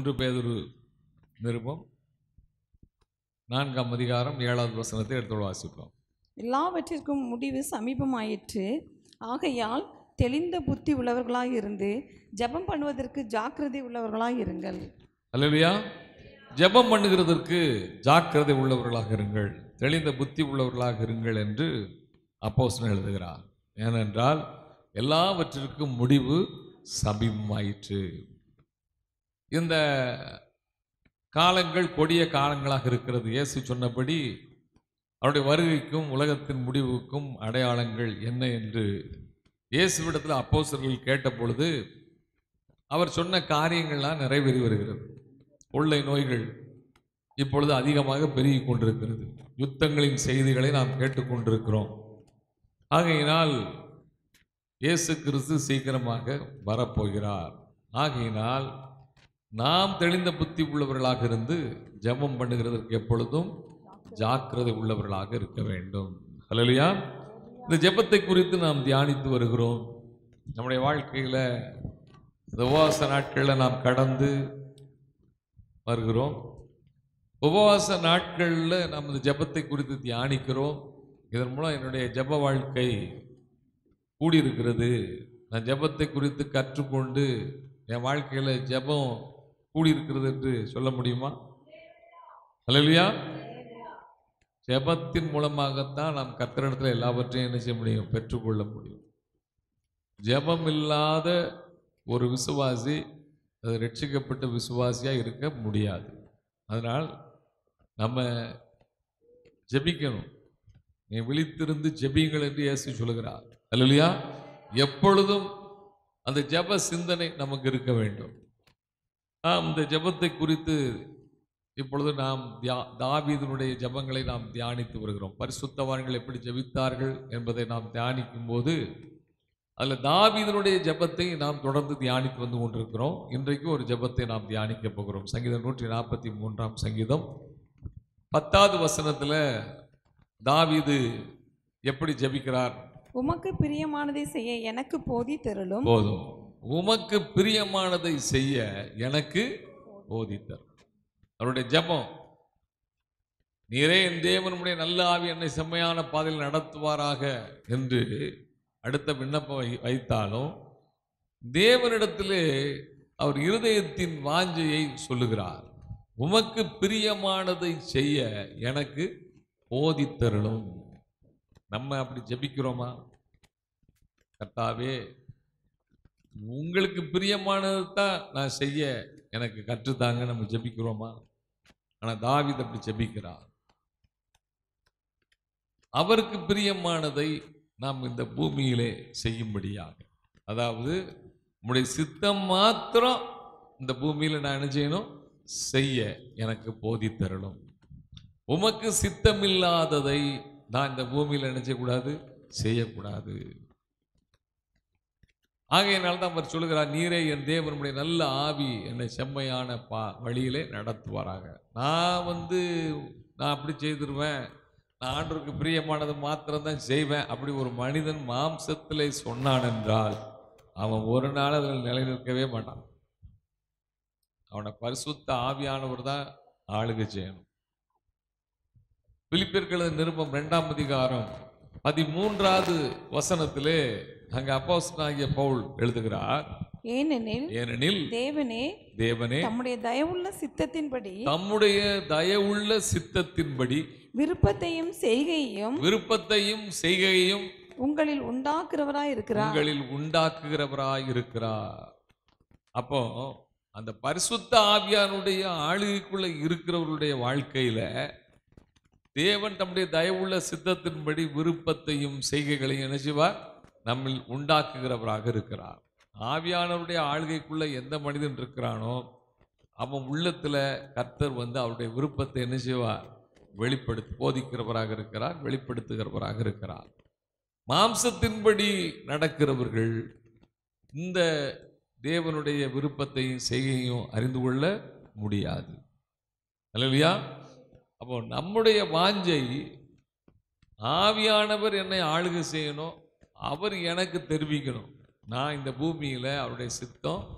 ஒன்று பேதுரு நிருபம் நான்காம் அதிகாரம் ஏழாவது வசனத்தை எடுத்து வாசிப்போம் எல்லாவற்றிற்கும் முடிவு சமீபமாயிற்று ஆகையால் தெளிந்த புத்தி உள்ளவர்களாய் இருந்து ஜெபம் பண்ணுவதற்கு ஜாக்கிரதை உள்ளவர்களாய் இருங்கள் அல்லையா ஜெபம் பண்ணுகிறதற்கு ஜாக்கிரதை உள்ளவர்களாக இருங்கள் தெளிந்த புத்தி உள்ளவர்களாக இருங்கள் என்று அப்போஸ்தலன் எழுதுகிறார் ஏனென்றால் எல்லாவற்றிற்கும் முடிவு சமீபமாயிற்று இந்த காலங்கள் கொடிய காலங்களாக இருக்கிறது இயேசு சொன்னபடி அவருடைய வருகைக்கும் உலகத்தின் முடிவுக்கும் அடையாளங்கள் என்ன என்று இயேசுவிடத்தில் அப்போஸ்தலர்கள் கேட்ட பொழுது அவர் சொன்ன காரியங்கள்லாம் நிறைவேறி வருகிறது கொள்ளை நோய்கள் இப்பொழுது அதிகமாக பெருகி கொண்டிருக்கிறது யுத்தங்களின் செய்திகளை நாம் கேட்டுக்கொண்டிருக்கிறோம் ஆகையினால் இயேசு கிறிஸ்து சீக்கிரமாக வரப்போகிறார் ஆகையினால் நாம் தெளிந்த புத்தி உள்ளவர்களாக இருந்து ஜெபம் பண்ணுகிறதற்கு எப்பொழுதும் ஜாக்கிரதை உள்ளவர்களாக இருக்க வேண்டும் ஹalleluya இந்த ஜெபத்தை குறித்து நாம் தியானித்து வருகிறோம் நம்முடைய வாழ்க்கையில் இந்த உபவாச நாட்களில் நாம் கடந்து வருகிறோம் உபவாச நாட்களில் நாம் இந்த ஜெபத்தை குறித்து தியானிக்கிறோம் இதன் மூலம் என்னுடைய ஜெப வாழ்க்கை கூடியிருக்கிறது நான் ஜெபத்தை குறித்து கற்றுக்கொண்டு என் வாழ்க்கையில் ஜெபம் கூடியிருக்கிறது என்று சொல்ல முடியுமா அல்லையா ஜெபத்தின் மூலமாகத்தான் நாம் கத்திரிடத்தில் எல்லாவற்றையும் என்ன செய்ய முடியும் பெற்றுக்கொள்ள முடியும் ஜெபம் இல்லாத ஒரு விசுவாசி அது ரட்சிக்கப்பட்ட விசுவாசியாக இருக்க முடியாது அதனால் நம்ம ஜெபிக்கணும் நீ விழித்திருந்து ஜெபியுங்கள் என்று இயேசு சொல்கிறார் அல்லையா எப்பொழுதும் அந்த ஜெப சிந்தனை நமக்கு இருக்க வேண்டும் நாம் இந்த ஜெபத்தை குறித்து இப்பொழுது நாம் தியா தாவீதனுடைய ஜெபங்களை நாம் தியானித்து வருகிறோம் பரிசுத்தவான்கள் எப்படி ஜெபித்தார்கள் என்பதை நாம் தியானிக்கும் போது அதில் தாவீதனுடைய ஜெபத்தை நாம் தொடர்ந்து தியானித்து வந்து கொண்டிருக்கிறோம் இன்றைக்கு ஒரு ஜெபத்தை நாம் தியானிக்க போகிறோம் சங்கீதம் நூற்றி நாற்பத்தி மூன்றாம் சங்கீதம் பத்தாவது வசனத்தில் தாவீது எப்படி ஜெபிக்கிறார் உமக்கு பிரியமானதை செய்ய எனக்கு போதி தருளும் போதும் உமக்கு பிரியமானதை செய்ய எனக்கு போதித்தர் அவருடைய ஜெபம் நீரே என் தேவனுடைய நல்ல ஆவி என்னை செம்மையான பாதையில் நடத்துவாராக என்று அடுத்த விண்ணப்பம் வை- வைத்தாலும் தேவனிடத்திலே அவர் இருதயத்தின் வாஞ்சையை சொல்லுகிறார் உமக்கு பிரியமானதை செய்ய எனக்கு போதித்தருளும் நம்ம அப்படி ஜெபிக்கிறோமா கர்த்தாவே உங்களுக்கு பிரியமானதை தான் நான் செய்ய எனக்கு கற்றுத்தாங்க நம்ம ஜெபிக்கிறோமா ஆனால் தாவீது அப்படி ஜெபிக்கிறார் அவருக்கு பிரியமானதை நாம் இந்த பூமியிலே செய்யும்படியாக அதாவது உம்முடைய சித்தம் மாத்திரம் இந்த பூமியில நான் என்ன செய்யணும் செய்ய எனக்கு போதித்தரணும் உமக்கு சித்தமில்லாததை நான் இந்த பூமியில் என்ன செய்யக்கூடாது செய்யக்கூடாது ஆகையினால் தான் அவர் சொல்லுகிறார் நீரே என் தேவனுடைய நல்ல ஆவி என்னை செம்மையான பா வழியிலே நடத்துவாராக நான் வந்து நான் அப்படி செய்திருவேன் நான் ஆண்டவருக்கு பிரியமானது மாத்திரம்தான் செய்வேன் அப்படி ஒரு மனிதன் மாம்சத்திலே சொன்னான் என்றால் அவன் ஒரு நாள் அதில் நிலைநிற்கவே மாட்டான் அவனை பரிசுத்த ஆவியானவர் தான் ஆளுகை செய்யணும் பிலிப்பியர்களது நிருபம் இரண்டாம் அதிகாரம் பதிமூன்றாவது வசனத்திலே அங்க அப்போஸ்தலனாகிய பவுல் எழுதுகிறார் ஏனெனில் ஏனெனில் தேவனே தேவனே தம்முடைய தயவுள்ள சித்தத்தின்படி தம்முடைய தயவுள்ள சித்தத்தின்படி விருப்பத்தையும் செய்கையையும் விருப்பத்தையும் செய்கையையும் உங்களில் உண்டாக்குறவராய் இருக்கிறார் உங்களில் உண்டாக்குகிறவராய் இருக்கிறார் அப்போ அந்த பரிசுத்த ஆவியானுடைய ஆளுகைக்குள்ள இருக்கிறவருடைய வாழ்க்கையில தேவன் தம்முடைய தயவுள்ள சித்தத்தின்படி விருப்பத்தையும் செய்கைகளையும் என்ன செய்வார் நம்மில் உண்டாக்குகிறவராக இருக்கிறார் ஆவியானவருடைய ஆளுகைக்குள்ள எந்த மனிதன் இருக்கிறானோ அவன் உள்ளத்துல கர்த்தர் வந்து அவருடைய விருப்பத்தை என்ன செய்வார் வெளிப்படுத்தி போதிக்கிறவராக இருக்கிறார் வெளிப்படுத்துகிறவராக இருக்கிறார் மாம்சத்தின்படி நடக்கிறவர்கள் இந்த தேவனுடைய விருப்பத்தையும் செய்கையும் அறிந்து கொள்ள முடியாது அல்லையா அப்போ நம்முடைய வாஞ்சை ஆவியானவர் என்னை ஆளுகை செய்யணும் அவர் எனக்கு தெரிவிக்கணும் நான் இந்த பூமியில் அவருடைய சித்தம்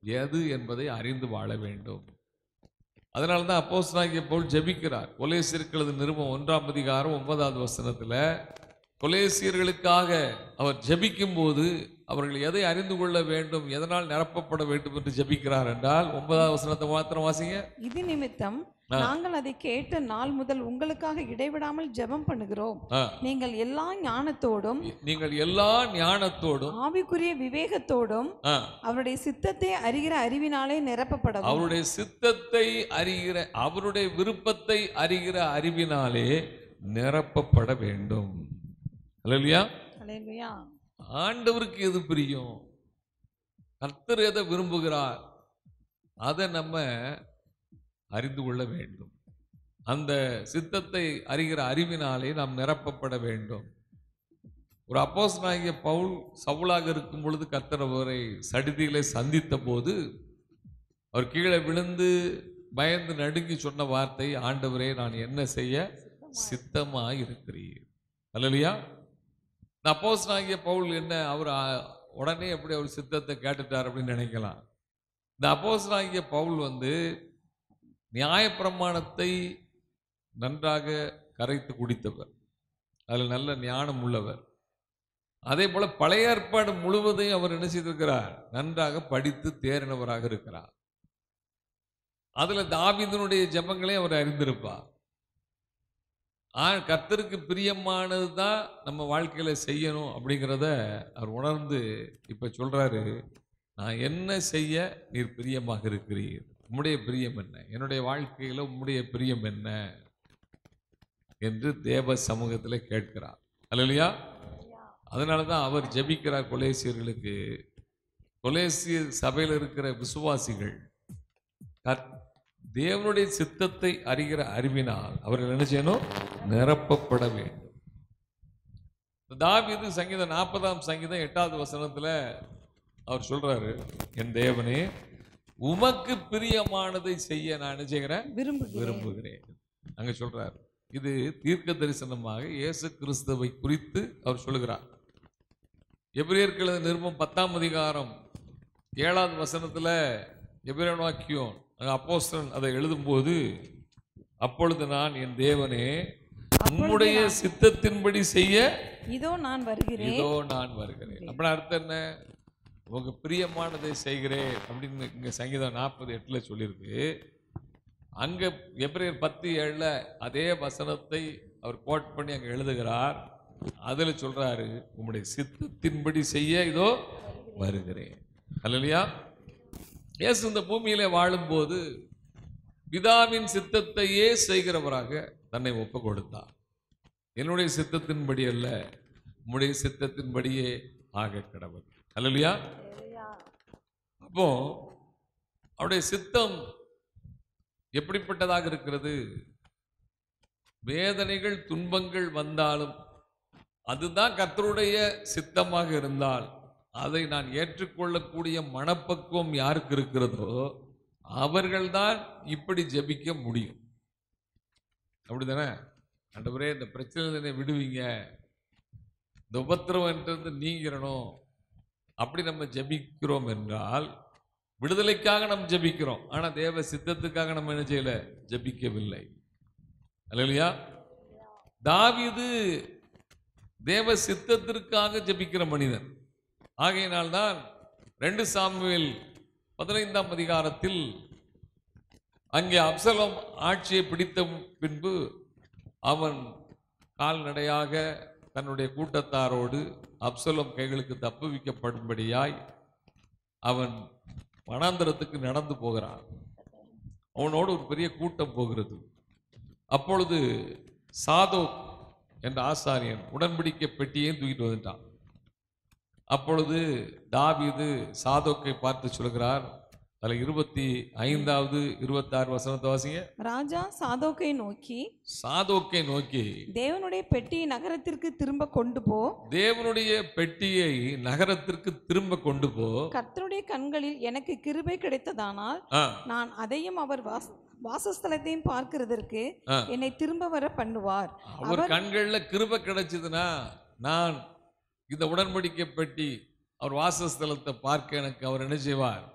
எது என்பதை அறிந்து வாழ வேண்டும் அதனால தான் அப்போஸ்தலனாகிய பவுல் ஜெபிக்கிறார் கொலேசியர்களது நிருபம் ஒன்றாம் அதிகாரம் ஒன்பதாவது வசனத்துல கொலேசியர்களுக்காக அவர் ஜெபிக்கும் போது அவர்கள் எதை அறிந்து கொள்ள வேண்டும் எதனால் நிரப்பப்பட வேண்டும் என்று ஜெபிக்கிறார் என்றால் ஒன்பதாவது வசனத்தை மாத்திரம் வாசிங்க இது நிமித்தம் ஆ. நாங்கள் அதை கேட்ட நாள் முதல் உங்களுக்காக இடைவிடாமல் ஜெபம் பண்ணுகிறோம் ஆ, நீங்கள் எல்லா ஞானத்தோடும் நீங்கள் எல்லா ஞானத்தோடும் ஆவிக்குரிய விவேகத்தோடும் ஆ, அவருடைய சித்தத்தை அறிகிற அறிவினாலே நிரப்பப்படவும் அவருடைய சித்தத்தை அறிகிற அவருடைய விருப்பத்தை அறிகிற அறிவினாலே நிரப்பப்பட வேண்டும் அல்லையா அல்லேலூயா ஆண்டவருக்கு எது பிரியம் கர்த்தர் எதை விரும்புகிறார் அதை நம்ம அறிந்து கொள்ள வேண்டும் அந்த சித்தத்தை அறிகிற அறிவினாலே நாம் நிரப்பப்பட வேண்டும் ஒரு அப்போஸ்தலனாகிய பவுல் சவுலாக இருக்கும் பொழுது கர்த்தர் அவரை சடிதியிலே சந்தித்த போது அவர் கீழே விழுந்து பயந்து நடுங்கி சொன்ன வார்த்தை ஆண்டவரே நான் என்ன செய்ய சித்தமாய் இருக்கிறீர் அல்லையா இந்த அப்போஸ்தலனாகிய பவுல் என்ன அவர் ஆ, உடனே எப்படி அவர் சித்தத்தை கேட்டுட்டார் அப்படின்னு நினைக்கலாம் இந்த அப்போஸ்தலனாகிய பவுல் வந்து நியாயப்பிரமாணத்தை நன்றாக கரைத்து குடித்தவர் அதில் நல்ல ஞானம் உள்ளவர் அதே போல பழைய ஏற்பாடு முழுவதையும் அவர் என்ன செய்திருக்கிறார் நன்றாக படித்து தேறினவராக இருக்கிறார் அதுல தாவீதினுடைய ஜெபங்களை அவர் அறிந்திருப்பார் ஆ கர்த்தருக்கு பிரியமானது தான் நம்ம வாழ்க்கையில செய்யணும் அப்படிங்கிறத அவர் உணர்ந்து இப்ப சொல்றாரு நான் என்ன செய்ய நீர் பிரியமாக இருக்கிறீர் உம்முடைய பிரியம் என்ன என்னுடைய வாழ்க்கையில உம்முடைய பிரியம் என்ன என்று தேவ சமூகத்தில் கேட்கிறார் அல்லையா அதனால தான் அவர் ஜெபிக்கிறார் கொலேசியர்களுக்கு கொலேசிய சபையில் இருக்கிற விசுவாசிகள் கத்- தேவனுடைய சித்தத்தை அறிகிற அறிவினால் அவர்கள் என்ன செய்யணும் நிரப்பப்பட வேண்டும் தாவீது சங்கீதம் நாற்பதாம் சங்கீதம் எட்டாவது வசனத்துல அவர் சொல்றாரு என் தேவனே உமக்கு பிரியமானதை செய்ய நான் என்ன செய்கிறேன் விரும்புகிறேன் விரும்புகிறேன் அங்க சொல்றார் இது தீர்க்க தரிசனமாக இயேசு கிறிஸ்துவை குறித்து அவர் சொல்லுகிறார் எபிரேயர்களது நிருபம் பத்தாம் அதிகாரம் ஏழாவது வசனத்துல எபிரேன் வாக்கியம் அப்போஸ்தலன் அதை எழுதும்போது அப்பொழுது நான் என் தேவனே உம்முடைய சித்தத்தின்படி செய்ய இதோ நான் வருகிறேன் இதோ நான் வருகிறேன் அப்படின்னா அர்த்தம் என்ன உங்க பிரியமானதை செய்கிறேன் அப்படின்னு இங்க சங்கீதம் நாற்பது எட்டுல சொல்லியிருக்கு அங்க எப்ரேயர் பத்து ஏழுல அதே வசனத்தை அவர் கோட் பண்ணி அங்க எழுதுகிறார் அதுல சொல்றாரு உம்முடைய சித்தத்தின்படி செய்ய இதோ வருகிறேன் அல்லையா இயேசு இந்த பூமியிலே வாழும்போது பிதாவின் சித்தத்தையே செய்கிறவராக தன்னை ஒப்பு கொடுத்தார் என்னுடைய சித்தத்தின்படி அல்ல உம்முடைய சித்தத்தின்படியே ஆக கடவுள் அல்லையா அப்போ அவருடைய சித்தம் எப்படிப்பட்டதாக இருக்கிறது வேதனைகள் துன்பங்கள் வந்தாலும் அதுதான் கர்த்தருடைய சித்தமாக இருந்தால் அதை நான் ஏற்றுக்கொள்ளக்கூடிய மனப்பக்குவம் யாருக்கு இருக்கிறதோ அவர்கள்தான் இப்படி ஜெபிக்க முடியும் அப்படிதானே ஆண்டவரே இந்த பிரச்சனை என்னை விடுவீங்க இந்த உபத்திரவன்றது நீங்கிறணும் அப்படி நம்ம ஜெபிக்கிறோம் என்றால் விடுதலைக்காக நம்ம ஜெபிக்கிறோம் ஆனா தேவ சித்தத்துக்காக நம்ம என்ன செய்யல ஜெபிக்கவில்லை அல்லையா தாவீது தேவ சித்தத்திற்காக ஜெபிக்கிற மனிதன் ஆகையினால்தான் ரெண்டு சாமுவேல் பதினைந்தாம் அதிகாரத்தில் அங்கே அப்சலோம் ஆட்சியை பிடித்த பின்பு அவன் கால்நடையாக தன்னுடைய கூட்டத்தாரோடு அப்சலோம் கைகளுக்கு தப்புவிக்கப்படும்படியாய் அவன் வனாந்தரத்துக்கு நடந்து போகிறான் அவனோடு ஒரு பெரிய கூட்டம் போகிறது அப்பொழுது சாதோக் என்ற ஆசாரியன் உடன்படிக்கை பெட்டியையும் தூக்கிட்டு வந்துட்டான் அப்பொழுது தாவீது சாதோக்கை பார்த்து சொல்கிறார் அதில் இருபத்தி ஐந்தாவது இருபத்தாறு வசனத்தை வாசிங்க ராஜா சாதோக்கை நோக்கி சாதோக்கை நோக்கி தேவனுடைய பெட்டியை நகரத்திற்கு திரும்ப கொண்டு போ தேவனுடைய பெட்டியை நகரத்திற்கு திரும்ப கொண்டு போ கர்த்தருடைய கண்களில் எனக்கு கிருபை கிடைத்ததானால் ஆ, நான் அதையும் அவர் வாச வாசஸ்தலத்தையும் பார்க்கிறதற்கு ஆ. என்னை திரும்ப வர பண்ணுவார் அவர் கண்கள்ல கிருபை கிடைச்சதுன்னா நான் இந்த உடன்படிக்கை பெட்டி அவர் வாசஸ்தலத்தை பார்க்க எனக்கு அவர் என்ன செய்வார்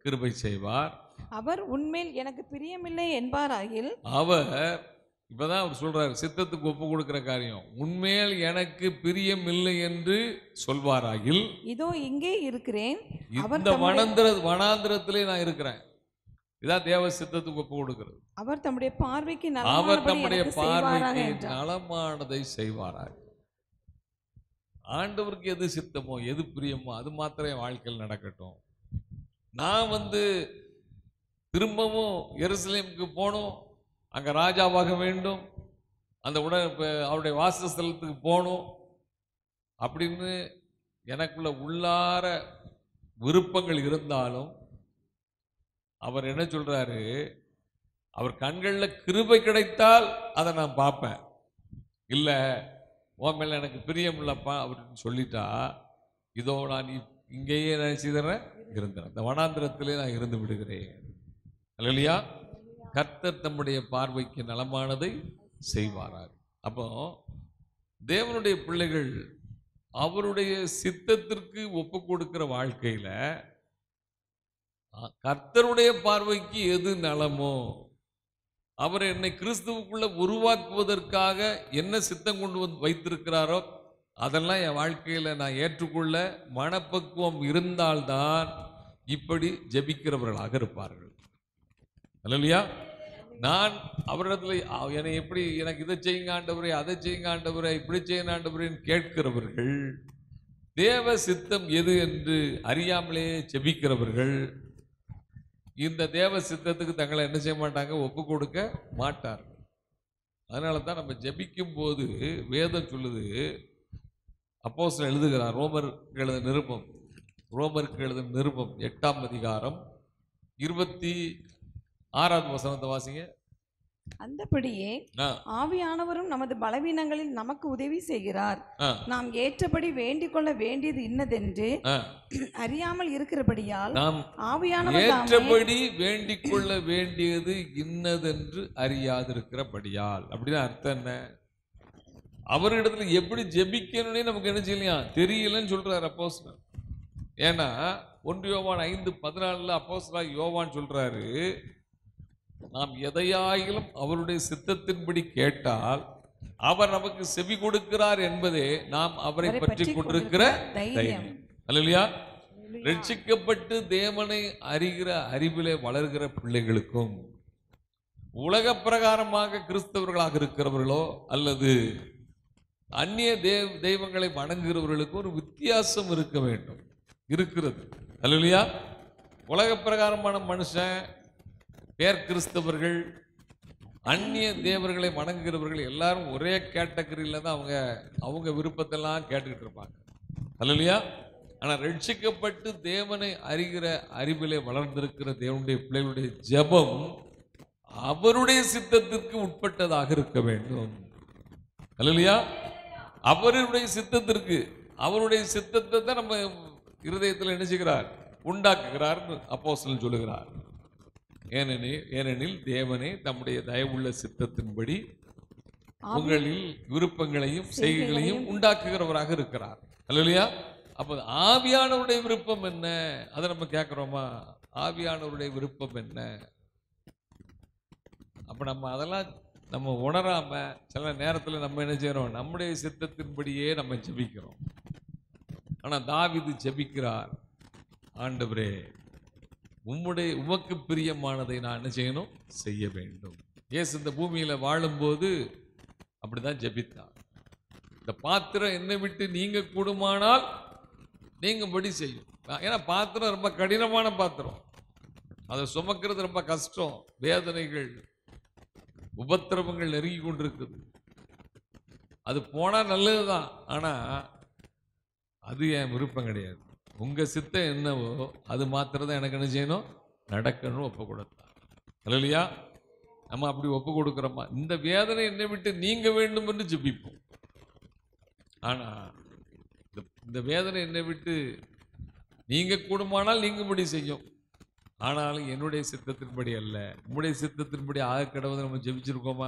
கிருபை செய்வார் அவர் உன்மேல் எனக்கு பிரியமில்லை என்பாராகில் அவர் இப்பதான் அவர் சொல்றாரு சித்தத்துக்கு ஒப்பு கொடுக்கிற காரியம் உண்மையில் எனக்கு பிரியம் இல்லை என்று சொல்வாராகில் இதோ இங்கே இருக்கிறேன் அவர் இந்த தம்முடைய- வனாந்திர வனாந்திரத்திலே நான் இருக்கிறேன் இதான் தேவ சித்தத்துக்கு ஒப்பு கொடுக்கிறது அவர் தம்முடைய பார்வைக்கு அவர் நலமானபடி தம்முடைய எனக்கு செய்வாராக பார்வைக்கு என்றார் நலமானதை செய்வாராக ஆண்டவருக்கு எது சித்தமோ எது பிரியமோ அது மாத்திரம் என் வாழ்க்கையில் நடக்கட்டும் நான் வந்து திரும்பவும் எருசலேமுக்கு போகணும் அங்க ராஜாவாக வேண்டும் அந்த உட இப்ப அவருடைய வாசஸ்தலத்துக்கு போகணும் அப்படின்னு எனக்குள்ள உள்ளார விருப்பங்கள் இருந்தாலும் அவர் என்ன சொல்றாரு அவர் கண்களில் கிருபை கிடைத்தால் அதை நான் பார்ப்பேன் இல்லை உன் மேல எனக்கு பிரியம் இல்லப்பா அப்படின்னு சொல்லிட்டா இதோ நான் இ- இங்கேயே நான் செய்தறேன் இருந்தேன் இந்த வனாந்திரத்திலே நான் இருந்து விடுகிறேன் அல்லையா கர்த்தர் தம்முடைய பார்வைக்கு நலமானதை செய்வாரார் அப்போ தேவனுடைய பிள்ளைகள் அவருடைய சித்தத்திற்கு ஒப்பு கொடுக்கிற வாழ்க்கையில அ, கர்த்தருடைய பார்வைக்கு எது நலமோ அவர் என்னை கிறிஸ்துவுக்குள்ள உருவாக்குவதற்காக என்ன சித்தம் கொண்டு வந்து வைத்திருக்கிறாரோ அதெல்லாம் என் வாழ்க்கையில நான் ஏற்றுக்கொள்ள மனப்பக்குவம் இருந்தால்தான் இப்படி ஜெபிக்கிறவர்களாக இருப்பார்கள் அல்லையா நான் அவரிடத்துல அ- என்னை எப்படி எனக்கு இதை செய்யுங்க ஆண்டவரே அதை செய்யுங்க ஆண்டவரே இப்படி செய்யுங்க ஆண்டவரேன்னு கேட்கிறவர்கள் தேவ சித்தம் எது என்று அறியாமலே ஜெபிக்கிறவர்கள் இந்த தேவ சித்தத்துக்கு தங்களை என்ன செய்ய மாட்டாங்க ஒப்பு கொடுக்க மாட்டார்கள் அதனால தான் நம்ம ஜெபிக்கும் போது வேதம் சொல்லுது அப்போஸ்தலன் எழுதுகிறார் ரோமர் எழுத நிருபம் ரோமருக்கு எழுதும் நிருபம் எட்டாம் அதிகாரம் இருபத்தி ஆறாவது வசனத்தை வாசிங்க அந்தபடியே ஆ, ஆவியானவரும் நமது பலவீனங்களில் நமக்கு உதவி செய்கிறார் ஆ, நாம் ஏற்றபடி வேண்டிக் கொள்ள வேண்டியது இன்னதென்று ஆ. அறியாமல் இருக்கிறபடியால் நாம் ஆவியானவர் தாமே ஏற்றபடி வேண்டிக் கொள்ள வேண்டியது இன்னதென்று அறியாதிருக்கிறபடியால் அப்படின்னு அர்த்தம் என்ன அவரிடத்துல எப்படி ஜெபிக்கணும்னே நமக்கு என்ன செய்யலையா தெரியலன்னு சொல்றாரு அப்போஸ்தலன் ஏன்னா ஒன்று யோவான் ஐந்து பதினாலுல அப்போஸ்தலா யோவான் சொல்றாரு நாம் எதையாயிலும் அவருடைய சித்தத்தின்படி கேட்டால் அவர் நமக்கு செவி கொடுக்கிறார் என்பதே நாம் அவரை அவரை பற்றி பற்றி கொண்டிருக்கிற தைரியம் தைரியம் அல்லையா ரட்சிக்கப்பட்டு தேவனை அறிகிற அறிவிலே வளர்கிற பிள்ளைகளுக்கும் உலக பிரகாரமாக கிறிஸ்தவர்களாக இருக்கிறவர்களோ அல்லது அந்நிய தேவ தெய்வங்களை வணங்குகிறவர்களுக்கு ஒரு வித்தியாசம் இருக்க வேண்டும் இருக்கிறது அல்லையா உலக பிரகாரமான மனுஷன் பேர் கிறிஸ்தவர்கள் அந்நிய தேவர்களை வணங்குகிறவர்கள் எல்லாரும் ஒரே கேட்டகரியில தான் அவங்க அவங்க விருப்பத்தெல்லாம் கேட்டுக்கிட்டு இருப்பாங்க அல்லையா ஆனால் ரட்சிக்கப்பட்டு தேவனை அறிகிற அறிவிலே வளர்ந்திருக்கிற தேவனுடைய பிள்ளைகளுடைய ஜெபம் அவருடைய சித்தத்திற்கு உட்பட்டதாக இருக்க வேண்டும் அல்லையா அவருடைய சித்தத்திற்கு அவருடைய சித்தத்தை தான் நம்ம இருதயத்தில் என்ன செய்கிறார் உண்டாக்குகிறார் அப்போஸ்தலன் சொல்லுகிறார் ஏனெனில் ஏனெனில் தேவனே தம்முடைய தயவுள்ள சித்தத்தின்படி உங்களில் விருப்பங்களையும் செய்கைகளையும் உண்டாக்குகிறவராக இருக்கிறார் அல்லையா அப்ப ஆவியானவருடைய விருப்பம் என்ன அதை நம்ம கேட்கிறோமா ஆவியானவருடைய விருப்பம் என்ன அப்ப நம்ம அதெல்லாம் நம்ம உணராம சில நேரத்துல நம்ம என்ன செய்றோம் நம்முடைய சித்தத்தின்படியே நம்ம ஜெபிக்கிறோம் ஆனா தாவீது ஜெபிக்கிறார் ஆண்டவரே உம்முடைய உமக்கு பிரியமானதை நான் என்ன செய்யணும் செய்ய வேண்டும் இயேசு இந்த பூமியில வாழும்போது அப்படிதான் ஜெபித்தார் இந்த பாத்திரம் என்னை விட்டு நீங்க கூடுமானால் நீங்கும்படி செய்யும் ஏன்னா பாத்திரம் ரொம்ப கடினமான பாத்திரம் அதை சுமக்கிறது ரொம்ப கஷ்டம் வேதனைகள் உபத்திரவங்கள் நெருங்கி கொண்டிருக்குது அது போனா நல்லதுதான் ஆனா அது என் விருப்பம் கிடையாது உங்க சித்தம் என்னவோ அது மாத்திரம் தான் எனக்கு என்ன செய்யணும் நடக்கணும் ஒப்பு கொடுத்தார் இல்லையா நம்ம அப்படி ஒப்பு கொடுக்குறோமா இந்த வேதனை என்னை விட்டு நீங்க வேண்டும் என்று ஜெபிப்போம் ஆனா இந்த- இந்த வேதனை என்னை விட்டு நீங்க கூடுமானால் நீங்கும்படி செய்யும் ஆனாலும் என்னுடைய சித்தத்தின்படி அல்ல உம்முடைய சித்தத்தின்படி ஆக கடவுளை நம்ம ஜெபிச்சிருக்கோமா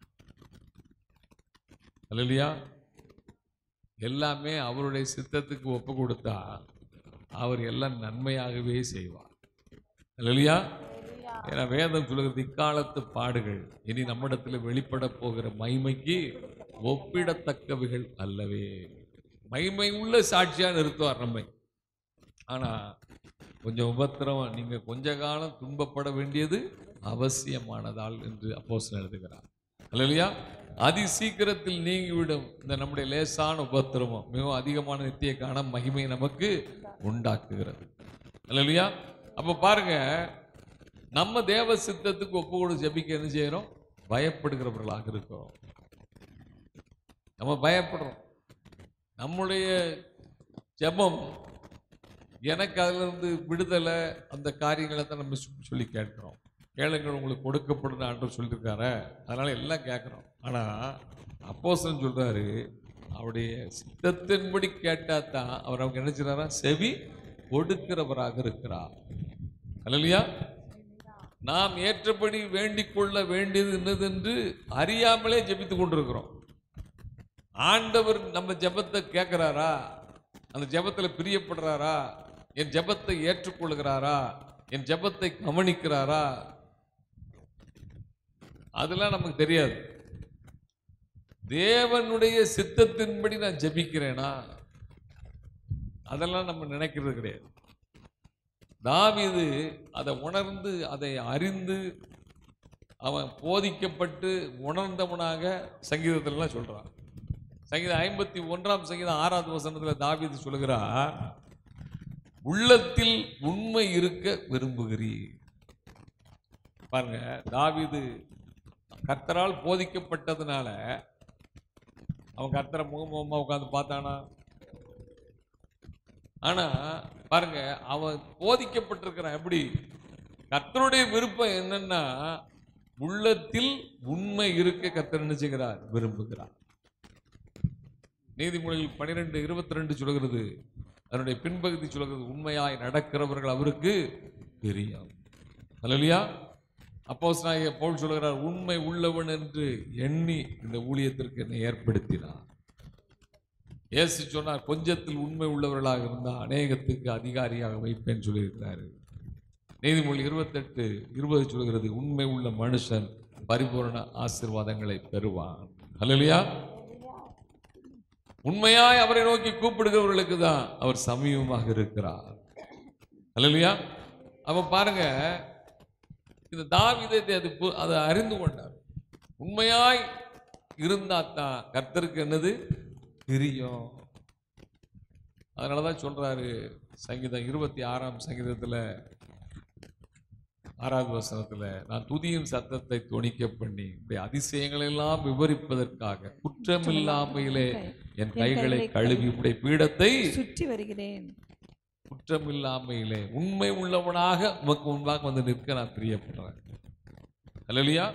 இல்லையா எல்லாமே அவருடைய சித்தத்துக்கு ஒப்பு கொடுத்தா அவர் எல்லாம் நன்மையாகவே செய்வார் இல்லையா ஏன்னா வேதம் சொல்லுகிறது இக்காலத்து பாடுகள் இனி நம்மிடத்தில் வெளிப்பட போகிற மைமைக்கு ஒப்பிடத்தக்கவைகள் அல்லவே மைமை உள்ள சாட்சியா நிறுத்துவார் நம்மை ஆனா கொஞ்சம் உபத்திரம் நீங்க கொஞ்ச காலம் துன்பப்பட வேண்டியது அவசியமானதால் என்று அப்போஸ்தலன் எழுதுகிறார் அல்லையா அதி சீக்கிரத்தில் நீங்கிவிடும் இந்த நம்முடைய லேசான உபத்திரமம் மிகவும் அதிகமான நித்திய காண மகிமை நமக்கு உண்டாக்குகிறது அல்லையா அப்ப பாருங்க நம்ம தேவ சித்தத்துக்கு ஒப்பு கொடு ஜெபிக்க என்ன செய்யறோம் பயப்படுகிறவர்களாக இருக்கிறோம் நம்ம பயப்படுறோம் நம்முடைய ஜெபம் எனக்கு அதுல இருந்து விடுதலை அந்த காரியங்களை தான் நம்ம சொல்லி- சொல்லி கேட்கிறோம் கேளுங்கள் உங்களுக்கு கொடுக்கப்படும் ஆண்டவர் சொல்லியிருக்காரு அதனால எல்லாம் கேட்குறோம் ஆனா அப்போஸ்தலன் சொல்றாரு அவருடைய சித்தத்தின்படி கேட்டா தான் அவர் அவங்க என்ன செய்றாரா செவி கொடுக்கிறவராக இருக்கிறார் அல்லையா நாம் ஏற்றபடி வேண்டிக் கொள்ள வேண்டியது என்னதென்று அறியாமலே ஜெபித்துக் கொண்டிருக்கிறோம் ஆண்டவர் நம்ம ஜெபத்தை கேட்கிறாரா அந்த ஜெபத்துல பிரியப்படுறாரா என் ஜெபத்தை ஏற்றுக்கொள்கிறாரா என் ஜெபத்தை கவனிக்கிறாரா அதெல்லாம் நமக்கு தெரியாது தேவனுடைய சித்தத்தின்படி நான் ஜெபிக்கிறேனா அதெல்லாம் நம்ம நினைக்கிறது கிடையாது தாவீது அதை உணர்ந்து அதை அறிந்து அவன் போதிக்கப்பட்டு உணர்ந்தவனாக சங்கீதத்திலலாம் சொல்றான் சங்கீதம் ஐம்பத்தி ஒன்றாம் சங்கீதம் ஆறாவது வசனத்துல தாவீது சொல்லுகிறார் உள்ளத்தில் உண்மை இருக்க விரும்புகிறீர் பாருங்க தாவீது கர்த்தரால் போதிக்கப்பட்டதுனால அவன் கர்த்தரை முகமுகமா உட்காந்து பார்த்தானா ஆனா பாருங்க அவன் போதிக்கப்பட்டிருக்கிறான் எப்படி கர்த்தருடைய விருப்பம் என்னன்னா உள்ளத்தில் உண்மை இருக்க கர்த்தர் என்ன செய்கிறார் விரும்புகிறார் நீதிமொழிகள் பனிரெண்டு இருபத்தி ரெண்டு சொல்கிறது அதனுடைய பின்பகுதி சொல்கிறது உண்மையாய் நடக்கிறவர்கள் அவருக்கு தெரியும் அல்லையா அப்போஸ் பவுல் சொல்கிறார் உண்மை உள்ளவன் என்று எண்ணி இந்த ஊழியத்திற்கு என்னை ஏற்படுத்தினார் இயேசு சொன்னார் கொஞ்சத்தில் உண்மை உள்ளவர்களாக இருந்தால் அநேகத்துக்கு அதிகாரியாக வைப்பேன் சொல்லியிருக்கிறாரு நீதிமொழி இருபத்தெட்டு இருபது சொல்கிறது உண்மை உள்ள மனுஷன் பரிபூரண ஆசீர்வாதங்களை பெறுவான் அல்லையா உண்மையாய் அவரை நோக்கி கூப்பிடுகிறவர்களுக்கு தான் அவர் சமீபமாக இருக்கிறார் அல்லையா அப்ப பாருங்க இந்த தாவிதத்தை அது பு- அதை அறிந்து கொண்டார் உண்மையாய் இருந்தா தான் கர்த்தருக்கு என்னது தெரியும் அதனாலதான் சொல்றாரு சங்கீதம் இருபத்தி ஆறாம் சங்கீதத்துல ஆறாவது வசனத்துல நான் துதியின் சத்தத்தை தொனிக்க பண்ணி இப்படி அதிசயங்களை எல்லாம் விவரிப்பதற்காக குற்றமில்லாமையிலே என் கைகளை கழுவி உடைய பீடத்தை சுற்றி வருகிறேன் குற்றமில்லாமையிலே உண்மை உள்ளவனாக உமக்கு முன்பாக வந்து நிற்க நான் பிரியப்படுறேன் அல்லையா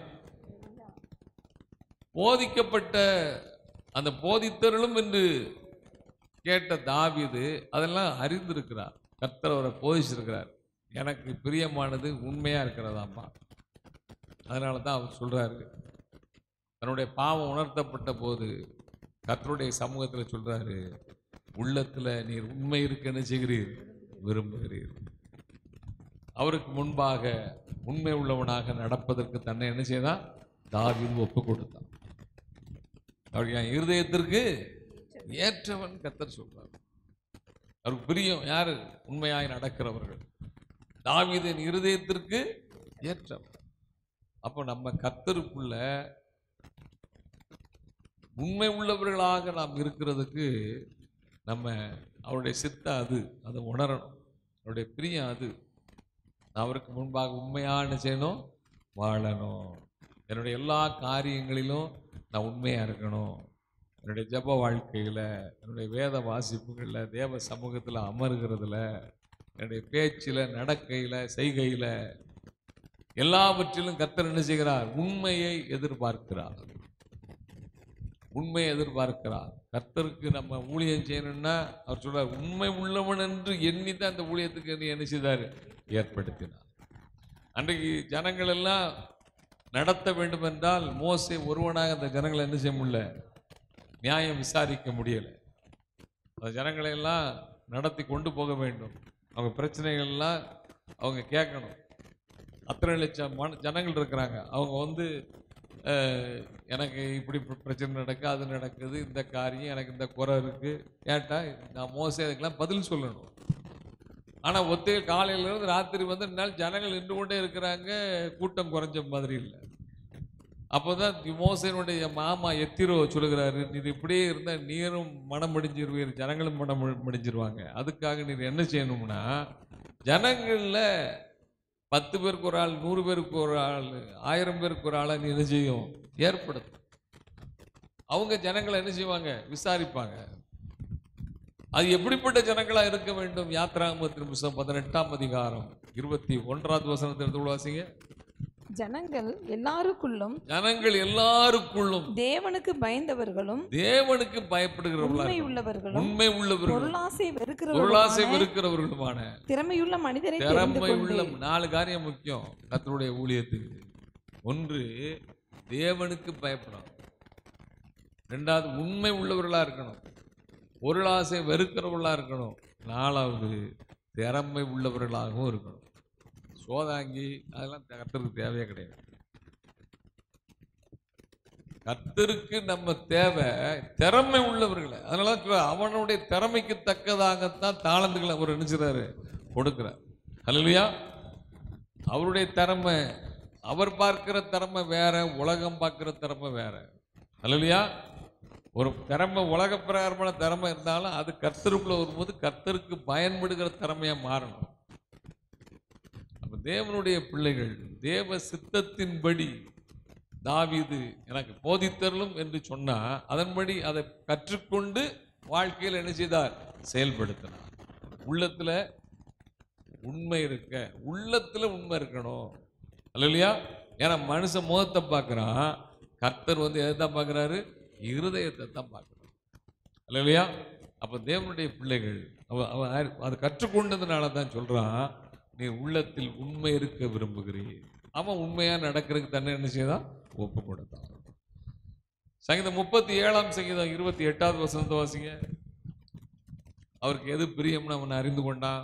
போதிக்கப்பட்ட அந்த போதித்தருளும் என்று கேட்ட தாவீது அதெல்லாம் அறிந்திருக்கிறார் கர்த்தர் அவரை போதிச்சிருக்கிறார் எனக்கு பிரியமானது உண்மையா இருக்கிறதாம்மா அதனால தான் அவர் சொல்றாரு தன்னுடைய பாவம் உணர்த்தப்பட்ட போது கர்த்தருடைய சமூகத்தில் சொல்றாரு உள்ளத்துல நீர் உண்மை இருக்க என்ன செய்கிறீர் விரும்புகிறீர் அவருக்கு முன்பாக உண்மை உள்ளவனாக நடப்பதற்கு தன்னை என்ன செய்தான் தாவீது ஒப்பு கொடுத்தான் அவருக்கு என் இருதயத்திற்கு ஏற்றவன் கத்தர் சொல்றார் அவருக்கு பிரியம் யாரு உண்மையாய் நடக்கிறவர்கள் தாவீதின் இருதயத்திற்கு ஏற்றவன் அப்போ நம்ம கத்தருக்குள்ள உண்மை உள்ளவர்களாக நாம் இருக்கிறதுக்கு நம்ம அவருடைய சித்தம் அது அதை உணரணும் அவருடைய பிரியம் அது நான் அவருக்கு முன்பாக உண்மையாக என்ன செய்யணும் வாழணும் என்னுடைய எல்லா காரியங்களிலும் நான் உண்மையாக இருக்கணும் என்னுடைய ஜெப வாழ்க்கையில் என்னுடைய வேத வாசிப்புகளில் தேவ சமூகத்தில் அமருகிறதுல என்னுடைய பேச்சில் நடக்கையில் செய்கையில் எல்லாவற்றிலும் கர்த்தர் என்ன செய்கிறார் உண்மையை எதிர்பார்க்கிறார் உண்மையை எதிர்பார்க்கிறார் கர்த்தருக்கு நம்ம ஊழியம் செய்யணும்னா அவர் சொல்றார் உண்மை உள்ளவன் என்று எண்ணி தான் அந்த ஊழியத்துக்கு என்ன என்ன செய்தார் ஏற்படுத்தினார் அன்றைக்கு ஜனங்கள் எல்லாம் நடத்த வேண்டும் என்றால் மோசே ஒருவனாக அந்த ஜனங்களை என்ன செய்ய முடியல நியாயம் விசாரிக்க முடியல அந்த ஜனங்களை எல்லாம் நடத்தி கொண்டு போக வேண்டும் அவங்க பிரச்சனைகள்லாம் அவங்க கேட்கணும் அத்தனை லட்சம் மன ஜனங்கள் இருக்கிறாங்க அவங்க வந்து அஹ், எனக்கு இப்படி பிர- பிரச்சனை நடக்கு அது நடக்குது இந்த காரியம் எனக்கு இந்த குறை இருக்கு கேட்டா நான் மோசம் அதுக்கெல்லாம் பதில் சொல்லணும் ஆனா ஒத்தையில் காலையில இருந்து ராத்திரி வந்து நாள் ஜனங்கள் நின்று கொண்டே இருக்கிறாங்க கூட்டம் குறைஞ்ச மாதிரி இல்லை அப்போதான் மோசனுடைய மாமா எத்திரோ சொல்லுகிறாரு நீர் இப்படியே இருந்தா நீரும் மனம் முடிஞ்சிருவீர் ஜனங்களும் மனம் மு- முடிஞ்சிருவாங்க அதுக்காக நீர் என்ன செய்யணும்னா ஜனங்கள்ல பத்து பேருக்கு ஒரு ஆள் நூறு பேருக்கு ஒரு ஆள் ஆயிரம் பேருக்கு ஒரு ஆளை நீ என்ன செய்யும் ஏற்படுத்தும் அவங்க ஜனங்களை என்ன செய்வாங்க விசாரிப்பாங்க அது எப்படிப்பட்ட ஜனங்களா இருக்க வேண்டும் யாத்ராமத்தின் புஸ்தகம் பதினெட்டாம் அதிகாரம் இருபத்தி ஒன்றாவது வசனத்தை எடுத்து வாசிங்க ஜனங்கள் எல்லாருக்குள்ளும் ஜனங்கள் எல்லாருக்குள்ளும் தேவனுக்கு பயந்தவர்களும் தேவனுக்கு பயப்படுகிறவர்களா உண்மை இருக்கணும். உள்ளவர்களும் உண்மை உள்ளவர்கள் பொருளாசை பொருளாசை வெறுக்கிறவர்களுமான வெறுக்கிறவர்களுமான திறமையுள்ள மனிதரை தெரிந்து திறமை கொண்டு உள்ள நாலு காரியம் முக்கியம் கர்த்தருடைய ஊழியத்துக்கு ஒன்று தேவனுக்கு பயப்படணும் ரெண்டாவது உண்மை உள்ளவர்களா இருக்கணும் பொருளாசை வெறுக்கிறவர்களா இருக்கணும் நாலாவது திறமை உள்ளவர்களாகவும் இருக்கணும் சோதாங்கி அதெல்லாம் கர்த்தருக்கு தேவையே கிடையாது கர்த்தருக்கு நம்ம தேவை திறமை உள்ளவர்களை அதனால தான் சொல்றார், அவனுடைய திறமைக்கு தக்கதாகத்தான் தாளந்துகளை அவர் நினைச்சுறாரு கொடுக்கிறார் ஹalleluya அவருடைய திறமை அவர் பார்க்கிற திறமை வேற உலகம் பார்க்கிற திறமை வேற ஹalleluya ஒரு திறமை உலக பிரகாரமான திறமை இருந்தாலும் அது கர்த்தருக்குள்ள வரும்போது கர்த்தருக்கு பயன்படுகிற திறமையா மாறணும் அப்ப தேவனுடைய பிள்ளைகள் தேவ சித்தத்தின்படி தாவீது எனக்கு போதித்தரலும் என்று சொன்னா அதன்படி அதை கற்றுக்கொண்டு வாழ்க்கையில் என்ன செய்தார் செயல்படுத்தினார் உள்ளத்துல உண்மை இருக்க உள்ளத்துல உண்மை இருக்கணும் இல்லையா ஏன்னா மனுஷன் முகத்தை பார்க்கறான் கர்த்தர் வந்து எதை தான் பார்க்கறாரு இருதயத்தை தான் பார்க்கறாரு இல்லையா அப்ப தேவனுடைய பிள்ளைகள் அவ- அவ அது கற்றுக்கொண்டதுனால தான் சொல்றான் நீ உள்ளத்தில் உண்மை இருக்க விரும்புகிறீர் அவன் உண்மையா நடக்கிறதுக்கு தன்னை என்ன செய்தான் ஒப்பு கொடுத்தான் சங்கீதம் முப்பத்தி ஏழாம் சங்கீதம் இருபத்தி எட்டாவது வசனத்தை வாசிங்க அவருக்கு எது பிரியம்னு அவன் அறிந்து கொண்டான்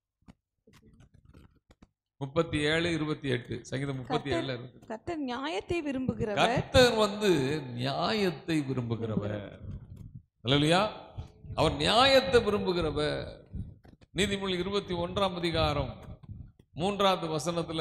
முப்பத்தி ஏழு இருபத்தி எட்டு சங்கீதம் முப்பத்தி ஏழுல இருக்கு கர்த்தர் நியாயத்தை விரும்புகிறவர் கர்த்தர் வந்து நியாயத்தை விரும்புகிறவர் இல்லையா அவர் நியாயத்தை விரும்புகிறவர் நீதிமொழி இருபத்தி ஒன்றாம் அதிகாரம் மூன்றாவது வசனத்துல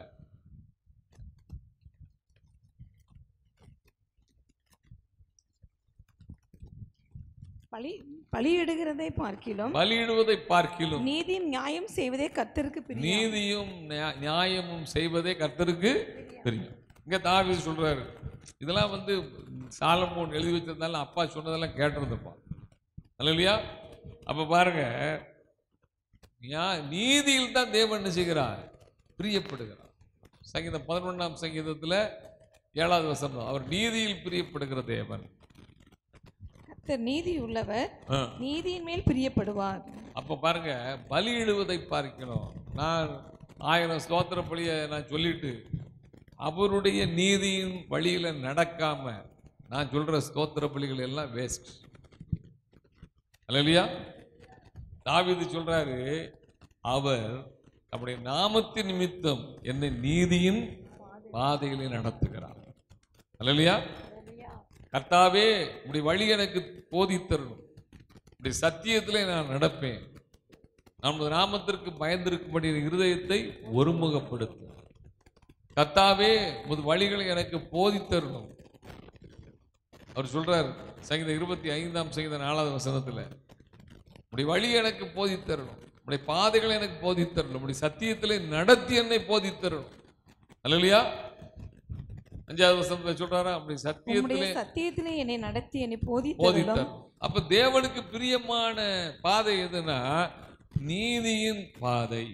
பழி பலியிடுகிறதை பார்க்கிலும் பலியிடுவதை பார்க்கிலும் நீதியும் நியாயம் செய்வதே கர்த்தருக்கு பிரியம் நீதியும் நியா- நியாயமும் செய்வதே கர்த்தருக்கு தெரியும் இங்க தாவீது சொல்றாரு இதெல்லாம் வந்து சாலமோன் எழுதி வச்சிருந்தாலும் அப்பா சொன்னதெல்லாம் கேட்டிருந்தப்பா இல்லையா அப்ப பாருங்க நியா- நீதியில் தான் தேவன் என்ன செய்கிறார் பிரியப்படுகிறார் சங்கீதம் பதினொன்றாம் சங்கீதத்துல ஏழாவது வசனம் அவர் நீதியில் பிரியப்படுகிற தேவன் கர்த்தர் நீதி உள்ளவர் ஆ. நீதியின் மேல் பிரியப்படுவார் அப்போ பாருங்க பலியிடுவதை பார்க்கணும் நான் ஆயிரம் ஸ்தோத்திர பலியை நான் சொல்லிட்டு அவருடைய நீதியின் வழியில நடக்காம நான் சொல்ற ஸ்தோத்திர பலிகள் எல்லாம் வேஸ்ட் இல்லையா தாவீது சொல்றாரு அவர் நம்முடைய நாமத்தின் நிமித்தம் என்னை நீதியின் பாதைகளை நடத்துகிறார் இல்லையா கர்த்தாவே இப்படி வழி எனக்கு போதித்தரணும் இப்படி சத்தியத்திலே நான் நடப்பேன் நமது நாமத்திற்கு பயந்திருக்கும்படி என் இருதயத்தை ஒருமுகப்படுத்தும் கர்த்தாவே உமது வழிகளை எனக்கு போதித்தரணும் அவர் சொல்றார் சங்கீதம் இருபத்தி ஐந்தாம் சங்கீத நாலாவது வசனத்துல இப்படி வழி எனக்கு போதித்தரணும் இப்படி பாதைகளை எனக்கு போதித்தரணும் இப்படி சத்தியத்திலே நடத்தி என்னை போதித்தரணும் அல்லையா அஞ்சாவது வசனத்துல சொல்றாரா அப்படி உம்முடைய சத்தியத்திலே சத்தியத்திலே என்னை நடத்தி என்னை போதித்தருளும் போதித்தார் அப்ப தேவனுக்கு பிரியமான பாதை எதுனா நீதியின் பாதை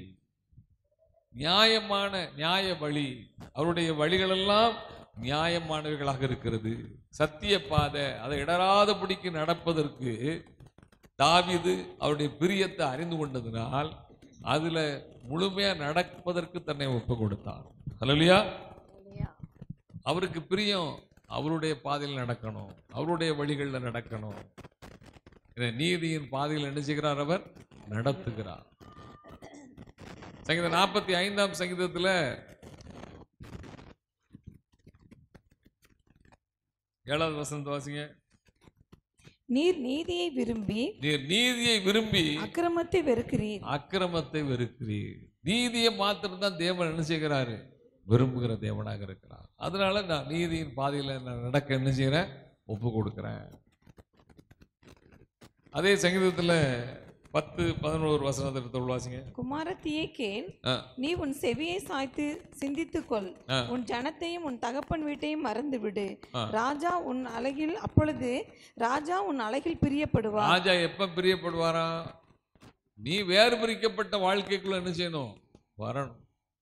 நியாயமான நியாய வழி அவருடைய வழிகளெல்லாம் நியாயமானவைகளாக இருக்கிறது சத்திய பாதை அதை இடராதபடிக்கு நடப்பதற்கு தாவீது அவருடைய பிரியத்தை அறிந்து கொண்டதினால் அதுல முழுமையா நடப்பதற்கு தன்னை ஒப்பு கொடுத்தார் ஹalleluya அவருக்கு பிரியம் அவருடைய பாதையில் நடக்கணும் அவருடைய வழிகளில் நடக்கணும் இதை நீதியின் பாதையில் என்ன செய்கிறார் அவர் நடத்துகிறார் சங்கீதம் நாற்பத்தி ஐந்தாம் சங்கீதத்தில் ஏழாவது வசனத்தை வாசிங்க நீர் நீதியை விரும்பி நீர் நீதியை விரும்பி அக்கிரமத்தை வெறுக்கிறீர் அக்கிரமத்தை வெறுக்கிறீர் நீதியை மாத்திரம் தான் தேவன் என்ன செய்கிறாரு விரும்புகிற தேவனாக இருக்கிறார் அதனால நான் நீதியின் பாதையில நான் நடக்க என்ன செய்கிறேன் ஒப்பு கொடுக்கிறேன் அதே சங்கீதத்துல பத்து பதினோரு வசனத்தை எடுத்து வாசிங்க குமாரத்தியே கேள் ஆ. நீ உன் செவியை சாய்த்து சிந்தித்துக்கொள் ஆ. உன் ஜனத்தையும் உன் தகப்பன் வீட்டையும் மறந்து விடு ஆ. ராஜா உன் அழகில் அப்பொழுது ராஜா உன் அழகில் பிரியப்படுவார் ராஜா எப்ப பிரியப்படுவாராம் நீ வேறு பிரிக்கப்பட்ட வாழ்க்கைக்குள்ள என்ன செய்யணும் வரணும்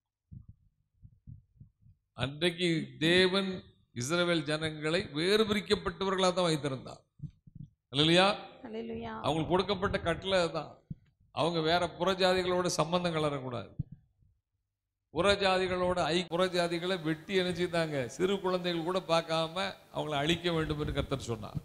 அன்றைக்கு தேவன் இஸ்ரவேல் ஜனங்களை வேறு பிரிக்கப்பட்டவர்களாக தான் வைத்திருந்தார் இல்லையா அல்லேலூயா அவங்களுக்கு கொடுக்கப்பட்ட கட்டளை தான் அவங்க வேற புறஜாதிகளோட சம்பந்தம் கலரக்கூடாது புறஜாதிகளோட ஐ புறஜாதிகளை வெட்டி இணைச்சிட்டாங்க சிறு குழந்தைகள் கூட பார்க்காம அவங்கள அழிக்க வேண்டும் என்று கர்த்தர் சொன்னார்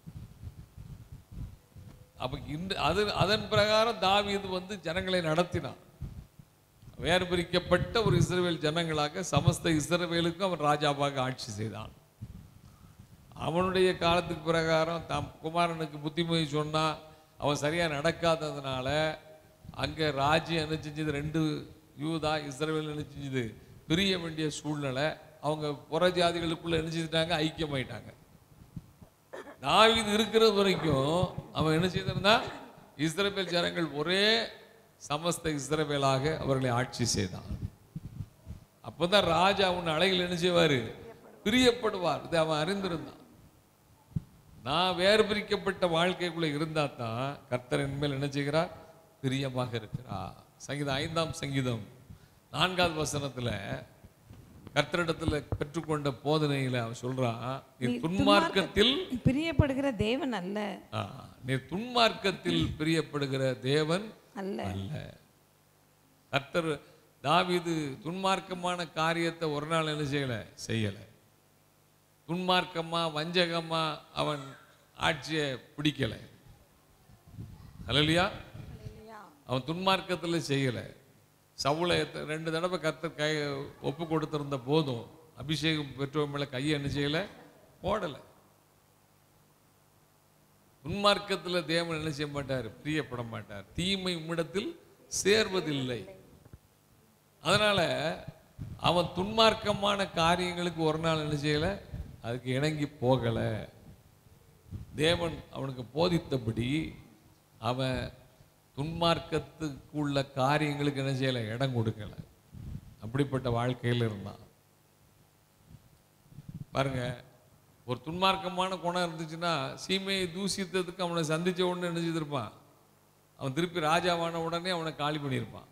அப்ப இந்த அது அதன் பிரகாரம் தாவீது வந்து ஜனங்களை நடத்தினான் வேறு பிரிக்கப்பட்ட ஒரு இஸ்ரவேல் ஜனங்களாக சமஸ்த இஸ்ரவேலுக்கும் அவன் ராஜாவாக ஆட்சி செய்தான் அவனுடைய காலத்துக்கு பிரகாரம் தாம் குமாரனுக்கு புத்திமொழி சொன்னா அவன் சரியா நடக்காததுனால அங்க ராஜ்யம் என்ன செஞ்சது ரெண்டு யூதா இஸ்ரவேல் என்ன செஞ்சது பிரிய வேண்டிய சூழ்நிலை அவங்க புற ஜாதிகளுக்குள்ள என்ன செஞ்சுட்டாங்க ஐக்கியமாயிட்டாங்க தாவீது இருக்கிறது வரைக்கும் அவன் என்ன செய்திருந்தா இஸ்ரவேல் ஜனங்கள் ஒரே சமஸ்த இஸ்ரவேலாக அவர்களை ஆட்சி செய்தான் அப்பதான் ராஜா உன் அழகில் என்ன செய்வாரு பிரியப்படுவார் இதை அவன் அறிந்திருந்தான் நான் வேறு பிரிக்கப்பட்ட வாழ்க்கைக்குள்ள இருந்தா தான் கர்த்தர் என் மேல் என்ன செய்கிறார் பிரியமாக இருக்கிறார் சங்கீதம் ஐந்தாம் சங்கீதம் நான்காவது வசனத்துல கர்த்தரிடத்துல பெற்றுக்கொண்ட போதனையில அவன் சொல்றான் நீ நீ துன்மார்க்கத்தில் பிரியப்படுகிற தேவன் அல்ல ஆ, நீ துன்மார்க்கத்தில் பிரியப்படுகிற தேவன் அல்ல அல்ல கர்த்தர் தாவீது துன்மார்க்கமான காரியத்தை ஒரு நாள் என்ன செய்யல செய்யல துன்மார்க்கமா வஞ்சகமா அவன் ஆட்சியை பிடிக்கல அல்லையா அவன் துன்மார்க்கத்துல செய்யல சவுளை எத்த- ரெண்டு தடவை கர்த்தர் கை ஒப்பு கொடுத்திருந்த போதும் அபிஷேகம் பெற்றவன் மேல கையை என்ன செய்யல போடல துன்மார்க்கத்துல தேவன் என்ன செய்ய மாட்டார் பிரியப்பட மாட்டார் தீமை உம்மிடத்தில் சேர்வதில்லை அதனால அவன் துன்மார்க்கமான காரியங்களுக்கு ஒரு நாள் என்ன செய்யல அதுக்கு இணங்கி போகல தேவன் அவனுக்கு போதித்தபடி அவன் துன்மார்க்கத்துக்கு உள்ள காரியங்களுக்கு என்ன செய்யல இடம் கொடுக்கல அப்படிப்பட்ட வாழ்க்கையில் இருந்தான் பாருங்க ஒரு துன்மார்க்கமான குணம் இருந்துச்சுன்னா சீமையை தூசித்ததுக்கு அவனை சந்திச்ச உடனே என்ன செய்திருப்பான் அவன் திருப்பி ராஜாவான உடனே அவனை காலி பண்ணியிருப்பான்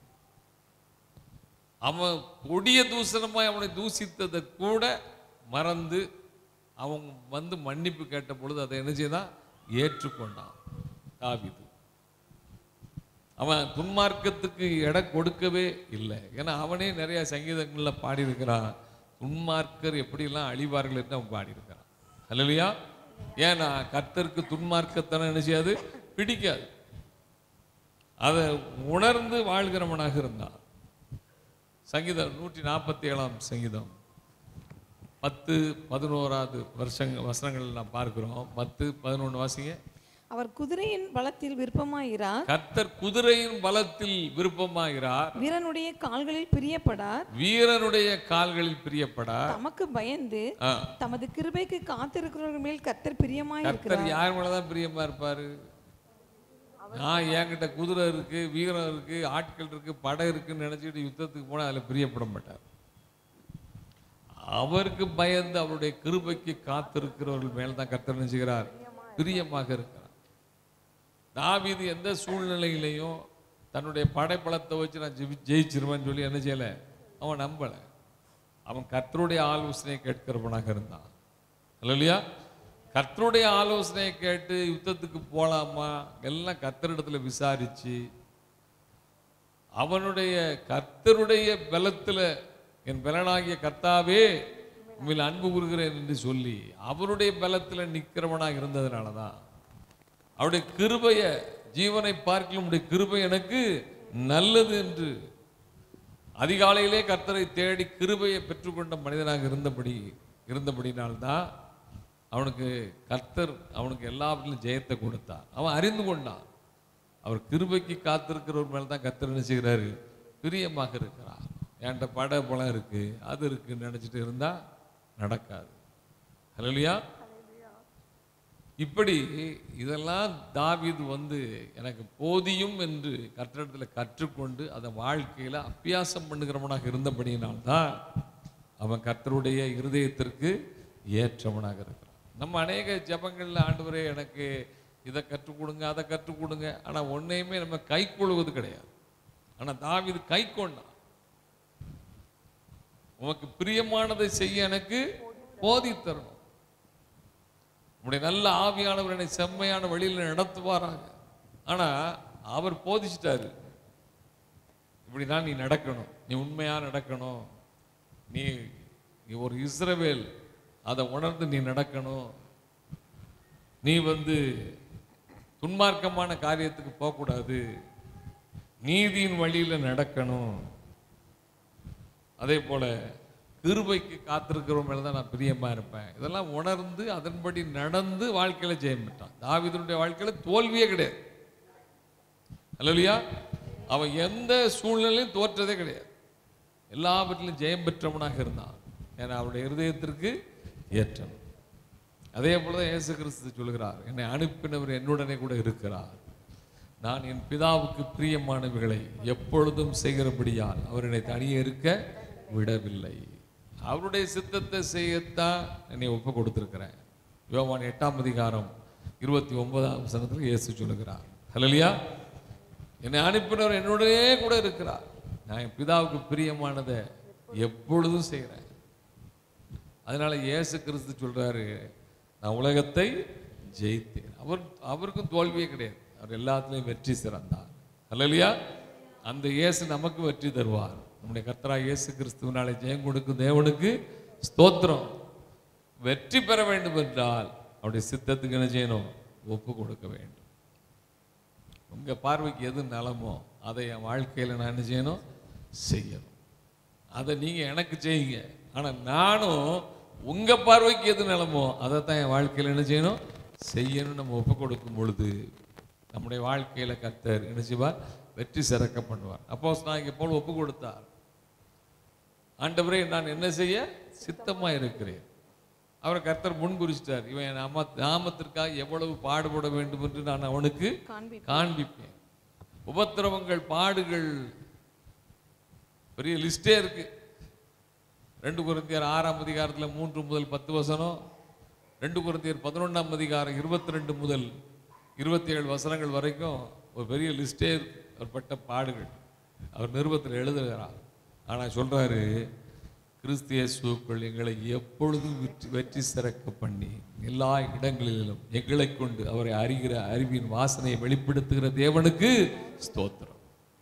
அவன் கொடிய தூசணமாய் அவனை தூசித்ததை கூட மறந்து அவன் வந்து மன்னிப்பு கேட்ட பொழுது அதை என்ன செய்தான் ஏற்றுக்கொண்டான் தாவீது அவன் துன்மார்க்கத்துக்கு இடம் கொடுக்கவே இல்லை ஏன்னா அவனே நிறைய சங்கீதங்கள்ல பாடியிருக்கிறான் துன்மார்க்கர் எப்படியெல்லாம் அழிவார்கள் என்று அவன் பாடியிருக்கிறான் அல்லையா ஏன்னா கர்த்தருக்கு துன்மார்க்கத்தனம் என்ன செய்யாது பிடிக்காது அதை உணர்ந்து வாழ்கிறவனாக இருந்தான் சங்கீதம் நூற்றி நாற்பத்தி ஏழாம் சங்கீதம் பத்து பதினோராவது வருஷங்க வசனங்கள் நாம் பார்க்கிறோம் பத்து பதினொன்று வாசிங்க அவர் குதிரையின் பலத்தில் விருப்பமாயிரார் கர்த்தர் குதிரையின் பலத்தில் விருப்பமாகிறார் வீரனுடைய கால்களில் பிரியப்படார் வீரனுடைய கால்களில் பிரியப்படார் தமக்கு பயந்து ஆ, தமது கிருபைக்கு காத்திருக்கிறவர்கள் மேல் கர்த்தர் பிரியமாய் கர்த்தர் இருக்கிறார் யார் மேலதான் பிரியமா இருப்பாரு நான் என்கிட்ட குதிரை இருக்கு வீரம் இருக்கு ஆட்கள் இருக்கு படை இருக்குன்னு நினைச்சிட்டு யுத்தத்துக்கு போனா அதுல பிரியப்பட மாட்டார் அவருக்கு பயந்து அவருடைய கிருபைக்கு காத்திருக்கிறவர்கள் மேல தான் கர்த்தர் நினைச்சுகிறார் பிரியமாக இருக்கிறார் தாவீது எந்த சூழ்நிலையிலையும் தன்னுடைய படைப்பலத்தை வச்சு நான் ஜெயி- ஜெயிச்சிருவேன்னு சொல்லி என்ன செய்யல அவன் நம்பல அவன் கர்த்தருடைய ஆலோசனை கேட்கிறவனாக இருந்தான் இல்லையா கர்த்தருடைய ஆலோசனையை கேட்டு யுத்தத்துக்கு போலாமா எல்லாம் கர்த்தரிடத்துல விசாரிச்சு அவனுடைய கர்த்தருடைய பலத்துல என் பலனாகிய கர்த்தாவே உண்மையில் அன்பு கூறுகிறேன் என்று சொல்லி அவருடைய பலத்துல நிக்கிறவனாக இருந்ததுனால தான் அவருடைய கிருபைய ஜீவனை பார்க்கலும் உடைய கிருபை எனக்கு நல்லது என்று அதிகாலையிலே கர்த்தரை தேடி கிருபையை பெற்றுக்கொண்ட மனிதனாக இருந்தபடி இருந்தபடினால்தான் அவனுக்கு கர்த்தர் அவனுக்கு எல்லாவற்றிலும் ஜெயத்தை கொடுத்தார் அவன் அறிந்து கொண்டான் அவர் கிருபைக்கு காத்திருக்கிறவர் மேல தான் கர்த்தர் என்ன செய்கிறாரு பிரியமாக இருக்கிறார் என்கிட்ட பட பலம் இருக்கு அது இருக்குன்னு நினைச்சிட்டு இருந்தா நடக்காது ஹலோலியா இப்படி இதெல்லாம் தாவீது வந்து எனக்கு போதியும் என்று கற்றிடத்தில் கற்றுக்கொண்டு அதை வாழ்க்கையில அபியாசம் பண்ணுகிறவனாக இருந்தபடியினால்தான் அவன் கர்த்தருடைய இருதயத்திற்கு ஏற்றவனாக இருக்கிறான் நம்ம அநேக ஜெபங்கள்ல ஆண்டவரே எனக்கு இதை கற்றுக் கொடுங்க அதை கற்றுக் கொடுங்க ஆனா ஒன்னையுமே நம்ம கை கொள்வது கிடையாது ஆனா தாவீது கை கொண்டான் உமக்கு பிரியமானதை செய்ய எனக்கு போதி தரணும் உம்முடைய நல்ல ஆவியானவர் என்னை செம்மையான வழியில் நடத்துவாராங்க ஆனா அவர் போதிச்சிட்டாரு இப்படிதான் நீ நடக்கணும் நீ உண்மையா நடக்கணும் நீ நீ ஒரு இஸ்ரவேல் அதை உணர்ந்து நீ நடக்கணும் நீ வந்து துன்மார்க்கமான காரியத்துக்கு போகக்கூடாது நீதியின் வழியில நடக்கணும் அதே போல கிருபைக்கு காத்திருக்கிறவங்க மேல தான் நான் பிரியமா இருப்பேன் இதெல்லாம் உணர்ந்து அதன்படி நடந்து வாழ்க்கையில ஜெயம் பெற்றான் தாவீதுனுடைய வாழ்க்கையில தோல்வியே கிடையாது அல்லையா அவன் எந்த சூழ்நிலையும் தோற்றதே கிடையாது எல்லாவற்றிலும் ஜெயம் பெற்றவனாக இருந்தான் ஏன்னா அவருடைய இருதயத்திற்கு ஏற்றவன் அதே போலதான் இயேசு கிறிஸ்து சொல்கிறார் என்னை அனுப்பினவர் என்னுடனே கூட இருக்கிறார் நான் என் பிதாவுக்கு பிரியமானவைகளை எப்பொழுதும் செய்கிறபடியால் அவர் என்னை தனியே இருக்க விடவில்லை அவருடைய சித்தத்தை செய்யத்தான் என்னை ஒப்பு கொடுத்திருக்கிறேன் யோவான் எட்டாம் அதிகாரம் இருபத்தி ஒன்பதாம் வசனத்தில் இயேசு சொல்லுகிறார் ஹலலியா என்னை அனுப்பினவர் என்னுடனே கூட இருக்கிறார் நான் என் பிதாவுக்கு பிரியமானதை எப்பொழுதும் செய்கிறேன் அதனால இயேசு கிறிஸ்து சொல்றாரு நான் உலகத்தை ஜெயித்தேன் அவர் அவருக்கும் தோல்வியே கிடையாது அவர் எல்லாத்துலேயும் வெற்றி சிறந்தார் அல்லையா அந்த இயேசு நமக்கு வெற்றி தருவார் நம்முடைய கர்த்தரா இயேசு கிறிஸ்துவனாலே ஜெயம் கொடுக்கும் தேவனுக்கு ஸ்தோத்திரம் வெற்றி பெற வேண்டும் என்றால் அவருடைய சித்தத்துக்கு என்ன செய்யணும் ஒப்பு கொடுக்க வேண்டும் உங்க பார்வைக்கு எது நலமோ அதை என் வாழ்க்கையில நான் என்ன செய்யணும் செய்யணும் அதை நீங்க எனக்கு செய்யுங்க ஆனா நானும் உங்க பார்வைக்கு எது நிலமோ அதை தான் என் வாழ்க்கையில என்ன செய்யணும் செய்யணும் நம்ம ஒப்பு கொடுக்கும் பொழுது நம்முடைய வாழ்க்கையில கர்த்தர் என்ன செய்வார் வெற்றி சிறக்க பண்ணுவார் அப்போ நான் இங்கே போல் ஒப்பு கொடுத்தார் ஆண்டவரே நான் என்ன செய்ய சித்தமா இருக்கிறேன் அவரை கர்த்தர் முன் குறிச்சிட்டார் இவன் என் நாம நாமத்திற்காக எவ்வளவு பாடுபட வேண்டும் என்று நான் அவனுக்கு காண்பி காண்பிப்பேன் உபத்திரவங்கள் பாடுகள் பெரிய லிஸ்டே இருக்கு ரெண்டு குருந்தியர் ஆறாம் அதிகாரத்துல மூன்று முதல் பத்து வசனம் ரெண்டு குருந்தியர் பதினொன்றாம் அதிகாரம் இருபத்தி ரெண்டு முதல் இருபத்தி ஏழு வசனங்கள் வரைக்கும் ஒரு பெரிய லிஸ்டே இருக்கு அவர் பட்ட பாடுகள் அவர் நிருபத்தில் எழுதுகிறார் ஆனா சொல்றாரு கிறிஸ்து இயேசுக்குள் எங்களை எப்பொழுதும் வெற்றி வெற்றி சிறக்க பண்ணி எல்லா இடங்களிலும் எங்களை கொண்டு அவரை அறிகிற அறிவின் வாசனையை வெளிப்படுத்துகிற தேவனுக்கு ஸ்தோத்திரம்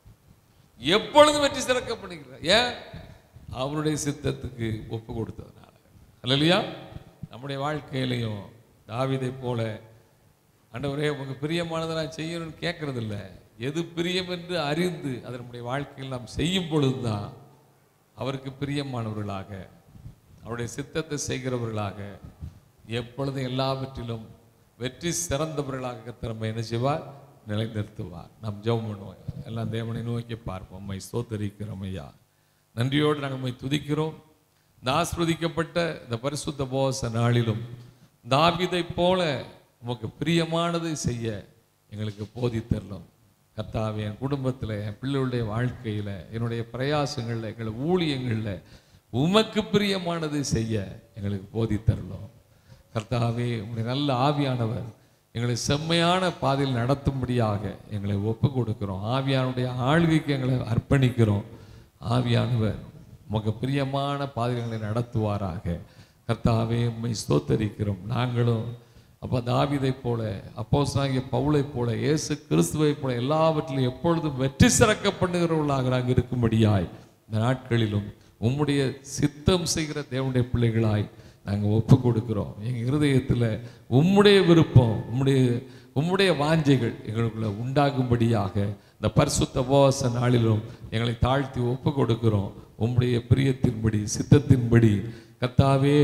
எப்பொழுதும் வெற்றி சிறக்க பண்ணுகிறார் ஏன் அவருடைய சித்தத்துக்கு ஒப்பு கொடுத்ததுனால அல்லையா நம்முடைய வாழ்க்கையிலையும் தாவீதை போல ஆண்டவரே உங்க பிரியமானதை நான் செய்யணும்னு கேட்கறது இல்ல எது பிரியம் என்று அறிந்து அதை நம்முடைய வாழ்க்கையில் நாம் செய்யும் பொழுதுதான் அவருக்கு பிரியமானவர்களாக அவருடைய சித்தத்தை செய்கிறவர்களாக எப்பொழுதும் எல்லாவற்றிலும் வெற்றி சிறந்தவர்களாக கர்த்தர் நம்மை என்ன செய்வார் நிலைநிறுத்துவார் நாம் ஜெபம் பண்ணுவோம் எல்லாம் தேவனை நோக்கி பார்ப்போம் உம்மை ஸ்தோத்தரிக்கிறோம் ஐயா நன்றியோடு நாங்கள் உம்மை துதிக்கிறோம் இந்த ஆஸ்வதிக்கப்பட்ட இந்த பரிசுத்த போச நாளிலும் தாவிதை போல உமக்கு பிரியமானதை செய்ய எங்களுக்கு போதித்தரலாம் கர்த்தாவே என் குடும்பத்தில் என் பிள்ளைகளுடைய வாழ்க்கையில் என்னுடைய பிரயாசங்களில் எங்கள் ஊழியங்களில் உமக்கு பிரியமானதை செய்ய எங்களுக்கு போதித்தரலாம் கர்த்தாவே உங்களுடைய நல்ல ஆவியானவர் எங்களை செம்மையான பாதையில் நடத்தும்படியாக எங்களை ஒப்பு கொடுக்கிறோம் ஆவியானுடைய ஆளுகைக்கு எங்களை அர்ப்பணிக்கிறோம் ஆவியானவர் உமக்கு பிரியமான பாதையில் எங்களை நடத்துவாராக கர்த்தாவே உம்மை ஸ்தோத்தரிக்கிறோம் நாங்களும் அப்போ தாவிதை போல அப்போஸ்தலனாகிய பவுலை போல இயேசு கிறிஸ்துவை போல எல்லாவற்றிலும் எப்பொழுதும் வெற்றி சிறக்க பண்ணுகிறவர்களாக நாங்கள் இருக்கும்படியாய் இந்த நாட்களிலும் உம்முடைய சித்தம் செய்கிற தேவனுடைய பிள்ளைகளாய் நாங்கள் ஒப்பு கொடுக்கிறோம் எங்கள் இருதயத்தில் உம்முடைய விருப்பம் உம்முடைய உம்முடைய வாஞ்சைகள் எங்களுக்குள்ள உண்டாகும்படியாக இந்த பரிசுத்த உபவாச நாளிலும் எங்களை தாழ்த்தி ஒப்பு கொடுக்கிறோம் உம்முடைய பிரியத்தின்படி சித்தத்தின்படி கர்த்தாவே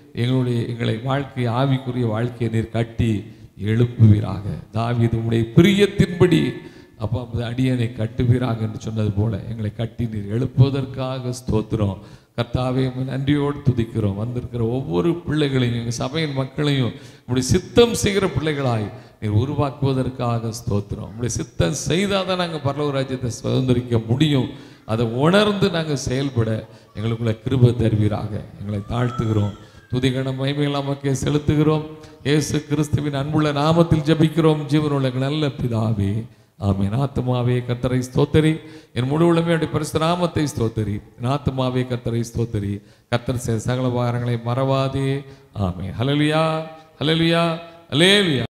எங்களுடைய எங்களை வாழ்க்கை ஆவிக்குரிய வாழ்க்கையை நீர் கட்டி எழுப்புவீராக தாவீது உம்முடைய பிரியத்தின்படி அப்போ அந்த அடியனை கட்டுவீராக என்று சொன்னது போல எங்களை கட்டி நீர் எழுப்புவதற்காக ஸ்தோத்திரம் கர்த்தாவே உம்மை நன்றியோடு துதிக்கிறோம் வந்திருக்கிற ஒவ்வொரு பிள்ளைகளையும் எங்கள் சபையின் மக்களையும் உங்களுடைய சித்தம் செய்கிற பிள்ளைகளாய் நீர் உருவாக்குவதற்காக ஸ்தோத்திரம் உங்களுடைய சித்தம் செய்தால் தான் நாங்கள் பரலோக ராஜ்யத்தை சுதந்திரிக்க முடியும் அதை உணர்ந்து நாங்கள் செயல்பட எங்களுக்குள்ள கிருபை தருவீராக எங்களை தாழ்த்துகிறோம் துதிகண மகிமைகள் நமக்கே செலுத்துகிறோம் இயேசு கிறிஸ்துவின் அன்புள்ள நாமத்தில் ஜெபிக்கிறோம் ஜீவனுள்ள எங்கள் நல்ல பிதாவே ஆமென் ஆத்துமாவே கத்தரை ஸ்தோத்தரி என் முழு உளமே அப்படி பரிசு நாமத்தை ஸ்தோத்தரி என் ஆத்துமாவே கத்தரை ஸ்தோத்தரி கத்தர் செய்த சகல வாரங்களை மறவாதே ஆமென் ஹalleluya ஹalleluya ஹalleluya